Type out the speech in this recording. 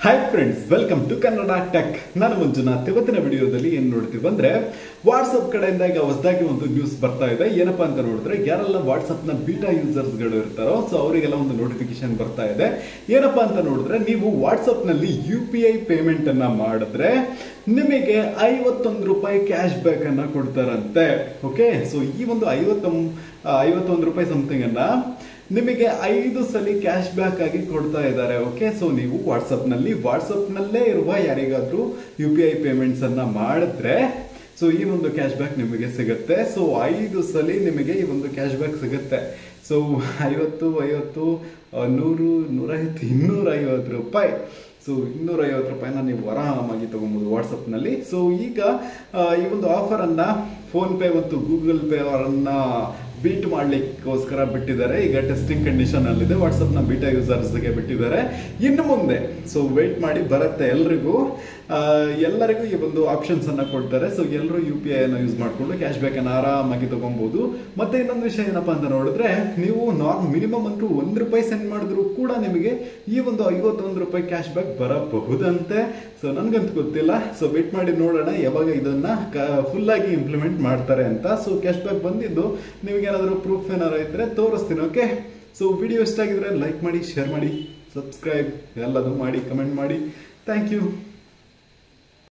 hi friends welcome to Kannada tech ನಾನು ಮಂಜುನಾಥ್ ಇವತ್ತಿನ ವಿಡಿಯೋದಲ್ಲಿ ಏನ್ ನೋಡ್ತೀವಿ ಅಂದ್ರೆ ವಾಟ್ಸ್ಆಪ್ ಕಡೆಯಿಂದ ಈಗ ಹೊಸದಾಗಿ ಒಂದು ನ್ಯೂಸ್ ಬರ್ತಾ ಇದೆ ಏನಪ್ಪಾ ಅಂತ ನೋಡಿದ್ರೆ ಯಾರೆಲ್ಲ ವಾಟ್ಸ್ಆಪ್ ನ ಬೀಟಾ ಯೂಸರ್ಸ್ ಗಳು ಇರ್ತಾರೋ ಸೊ ಅವರಿಗೆಲ್ಲ ಒಂದು ನೋಟಿಫಿಕೇಶನ್ ಬರ್ತಾ ಇದೆ ಏನಪ್ಪಾ ಅಂತ ನೋಡಿದ್ರೆ ನೀವು ವಾಟ್ಸ್ಆಪ್ ನಲ್ಲಿ ಯು ಪಿ ಐ ಪೇಮೆಂಟ್ ಅನ್ನ ಮಾಡಿದ್ರೆ ನಿಮಗೆ ಐವತ್ತೊಂದು ರೂಪಾಯಿ ಕ್ಯಾಶ್ ಬ್ಯಾಕ್ ಅನ್ನ ಕೊಡ್ತಾರಂತೆ ಓಕೆ ಸೊ ಈ ಒಂದು ಐವತ್ತೊಂದು ಐವತ್ತೊಂದು ರೂಪಾಯಿ ಸಮಥಿಂಗ್ ಅನ್ನ ನಿಮಗೆ ಐದು ಸಲ ಕ್ಯಾಶ್ ಬ್ಯಾಕ್ ಆಗಿ ಕೊಡ್ತಾ ಇದ್ದಾರೆ ಓಕೆ ಸೊ ನೀವು ವಾಟ್ಸಪ್ ನಲ್ಲಿ ವಾಟ್ಸಪ್ ನಲ್ಲೇ ಇರುವ ಯಾರಿಗಾದ್ರೂ ಯು ಪಿ ಐ ಪೇಮೆಂಟ್ಸ್ ಅನ್ನ ಮಾಡಿದ್ರೆ ಸೊ ಈ ಒಂದು ಕ್ಯಾಶ್ ಬ್ಯಾಕ್ ನಿಮಗೆ ಸಿಗುತ್ತೆ ಸೊ ಐದು ಸಲ ನಿಮಗೆ ಈ ಒಂದು ಕ್ಯಾಶ್ ಬ್ಯಾಕ್ ಸಿಗುತ್ತೆ ಸೊ ಐವತ್ತು ಐವತ್ತು ಆ, ನೂರು ನೂರೈವತ್ತು ಇನ್ನೂರ ಐವತ್ತು ರೂಪಾಯಿ ಸೊ ಇನ್ನೂರ ಐವತ್ತು ರೂಪಾಯಿನ ನೀವು ಆರಾಮಾಗಿ ತಗೊಬೋದು ವಾಟ್ಸಪ್ನಲ್ಲಿ ಸೊ ಈಗ ಆ, ಈ ಒಂದು ಆಫರನ್ನು ಫೋನ್ಪೇ ಮತ್ತು ಗೂಗಲ್ ಪೇ ಅವರನ್ನ ಬೀಟ್ ಮಾಡ್ಲಿಕ್ಕೋಸ್ಕರ ಬಿಟ್ಟಿದ್ದಾರೆ ಈಗ ಟೆಸ್ಟಿಂಗ್ ಕಂಡೀಷನ್ ಅಲ್ಲಿದೆ ವಾಟ್ಸಪ್ ನ ಬೀಟಾ ಯೂಸರ್ಸ್ಗೆ ಬಿಟ್ಟಿದ್ದಾರೆ ಇನ್ನು ಮುಂದೆ ಸೊ ವೇಟ್ ಮಾಡಿ ಬರುತ್ತೆ ಎಲ್ರಿಗೂ ಆ, ಎಲ್ಲರಿಗೂ ಈ ಒಂದು ಆಪ್ಷನ್ಸ್ ಅನ್ನ ಕೊಡ್ತಾರೆ ಸೊ ಎಲ್ಲರೂ ಯು ಪಿ ಐ ಅನ್ನ ಯೂಸ್ ಮಾಡಿಕೊಂಡು ಕ್ಯಾಶ್ ಬ್ಯಾಕ್ ಅನ್ನ ಆರಾಮಾಗಿ ತಗೊಬಹುದು ಮತ್ತೆ ಇನ್ನೊಂದು ವಿಷಯ ಏನಪ್ಪಾ ಅಂತ ನೋಡಿದ್ರೆ ನೀವು ನಾರ್ಮ್ ಮಿನಿಮಮ್ ಅಂತೂ ಒಂದು ರೂಪಾಯಿ ಸೆಂಡ್ ಮಾಡಿದ್ರು ಕೂಡ ನಿಮಗೆ ಈ ಒಂದು ಐವತ್ತೊಂದು ರೂಪಾಯಿ ಕ್ಯಾಶ್ ಬ್ಯಾಕ್ ಬರಬಹುದಂತೆ ಸೊ ನನ್ಗಂತೂ ಗೊತ್ತಿಲ್ಲ ಸೊ ವೇಟ್ ಮಾಡಿ ನೋಡೋಣ ಯಾವಾಗ ಇದನ್ನ ಫುಲ್ ಆಗಿ ಇಂಪ್ಲಿಮೆಂಟ್ ಮಾಡ್ತಾರೆ ಅಂತ ಸೊ ಕ್ಯಾಶ್ ಬ್ಯಾಕ್ ಬಂದಿದ್ದು ನಿಮಗೆ ಏನಾದರೂ ಪ್ರೂಫ್ ಏನಾದ್ರು ಇದ್ರೆ ತೋರಿಸ್ತೀನಿ ಓಕೆ ಸೊ ವಿಡಿಯೋ ಇಷ್ಟ ಆಗಿದ್ರೆ ಲೈಕ್ ಮಾಡಿ ಶೇರ್ ಮಾಡಿ ಸಬ್ಸ್ಕ್ರೈಬ್ ಎಲ್ಲದು ಮಾಡಿ ಕಮೆಂಟ್ ಮಾಡಿ ಥ್ಯಾಂಕ್ ಯು